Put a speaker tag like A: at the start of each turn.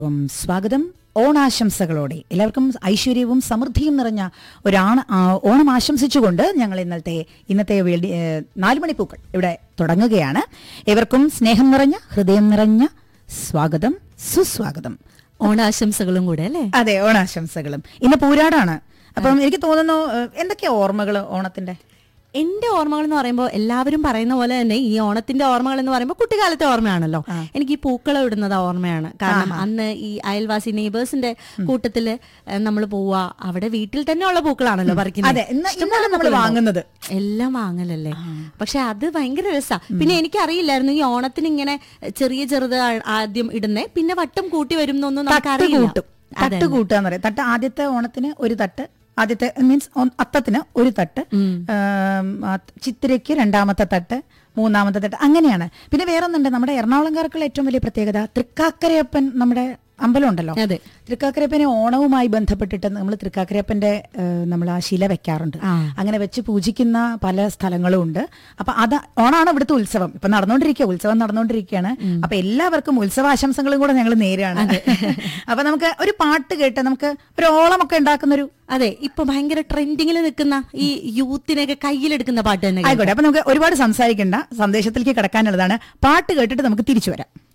A: ഉം, സ്വാഗതം ഓണാശംസകളോടെ എല്ലാവർക്കും ഐശ്വര്യവും സമൃദ്ധിയും നിറഞ്ഞ ഒരാണ് ആ, ഓണം ആശംസിച്ചുകൊണ്ട് ഞങ്ങൾ ഇന്നത്തെ ഇന്നത്തെ വേണ്ടി ഏ, നാലുമണിപ്പൂക്കൾ ഇവിടെ തുടങ്ങുകയാണ് ഏവർക്കും സ്നേഹം നിറഞ്ഞ ഹൃദയം നിറഞ്ഞ സ്വാഗതം സുസ്വാഗതം
B: ഓണാശംസകളും കൂടെ അല്ലേ
A: അതെ ഓണാശംസകളും ഇന്ന് പൂരാടാണ് അപ്പം എനിക്ക് തോന്നുന്നു ഏ, എന്തൊക്കെയാ ഓർമ്മകൾ ഓണത്തിന്റെ
B: എന്റെ ഓർമ്മകൾ എന്ന് പറയുമ്പോൾ എല്ലാവരും പറയുന്ന പോലെ തന്നെ ഈ ഓണത്തിന്റെ ഓർമ്മകൾ എന്ന് പറയുമ്പോൾ കുട്ടിക്കാലത്തെ ഓർമ്മയാണല്ലോ എനിക്ക് ഈ പൂക്കളം ഇടുന്നത് ഓർമ്മയാണ് കാരണം അന്ന് ഈ അയൽവാസി നെയ്ബേഴ്സിന്റെ കൂട്ടത്തില് നമ്മൾ പോവുക അവിടെ വീട്ടിൽ തന്നെ ഉള്ള പൂക്കളാണല്ലോ പറിക്കുന്നത്
A: അതെ, ഇന്ന്
B: ഇഷ്ടംപോലെ
A: ഇന്നാണ് നമ്മള്
B: പൂക്കളുണ്ടാവും.
A: വാങ്ങുന്നത്.
B: എല്ലാം വാങ്ങലല്ലേ പക്ഷെ അത് ഭയങ്കര രസാ പിന്നെ എനിക്കറിയില്ലായിരുന്നു ഈ ഓണത്തിന് ഇങ്ങനെ ചെറിയ ചെറുത് ആ- ആദ്യം ഇടുന്നേ പിന്നെ വട്ടം കൂട്ടി വരും എന്നൊന്നും നമുക്ക്
A: തട്ട്
B: അറിയില്ല
A: കൂട്ടും തട്ട് കൂട്ടുക എന്ന് പറയും തട്ട് ആദ്യത്തെ ഓണത്തിന് ഒരു തട്ട് ആദ്യത്തെ മീൻസ് അത്തത്തിന് ഒരു തട്ട് ആം, ആ, ചിത്തിരയ്ക്ക് രണ്ടാമത്തെ തട്ട് മൂന്നാമത്തെ തട്ട് അങ്ങനെയാണ് പിന്നെ വേറൊന്നുണ്ട് നമ്മുടെ എറണാകുളംകാർക്കുള്ള ഏറ്റവും വലിയ പ്രത്യേകത തൃക്കാക്കരയപ്പൻ നമ്മുടെ അമ്പലം ഉണ്ടല്ലോ
B: അതെ.
A: തൃക്കാക്കരയപ്പനെ ഓണവുമായി ബന്ധപ്പെട്ടിട്ട് നമ്മൾ തൃക്കാക്കരയപ്പന്റെ നമ്മൾ ആ ശില വെക്കാറുണ്ട്
B: ആ.
A: അങ്ങനെ വെച്ച് പൂജിക്കുന്ന പല സ്ഥലങ്ങളും ഉണ്ട് അപ്പൊ അത് ഓണാണ് ഇവിടുത്തെ ഉത്സവം ഇപ്പൊ നടന്നുകൊണ്ടിരിക്കുക ഉത്സവം നടന്നുകൊണ്ടിരിക്കുകയാണ് അപ്പൊ എല്ലാവർക്കും ഉത്സവാശംസകളും കൂടെ ഞങ്ങൾ നേരെയാണ് അപ്പൊ നമുക്ക് ഒരു പാട്ട് കേട്ട് നമുക്ക് ഒരു ഓളമൊക്കെ ഉണ്ടാക്കുന്ന ഒരു
B: അതെ ഇപ്പൊ ഭയങ്കര ട്രെൻഡിങ്ങിൽ നിൽക്കുന്ന ഈ യൂത്തിനെയൊക്കെ കയ്യിലെടുക്കുന്ന പാട്ട് തന്നെ കേൾക്കാം.
A: ആയിക്കോട്ടെ അപ്പൊ നമുക്ക് ഒരുപാട് സംസാരിക്കേണ്ട സന്ദേശത്തിലേക്ക് കിടക്കാനുള്ളതാണ് പാട്ട് കേട്ടിട്ട് നമുക്ക് തിരിച്ചു വരാം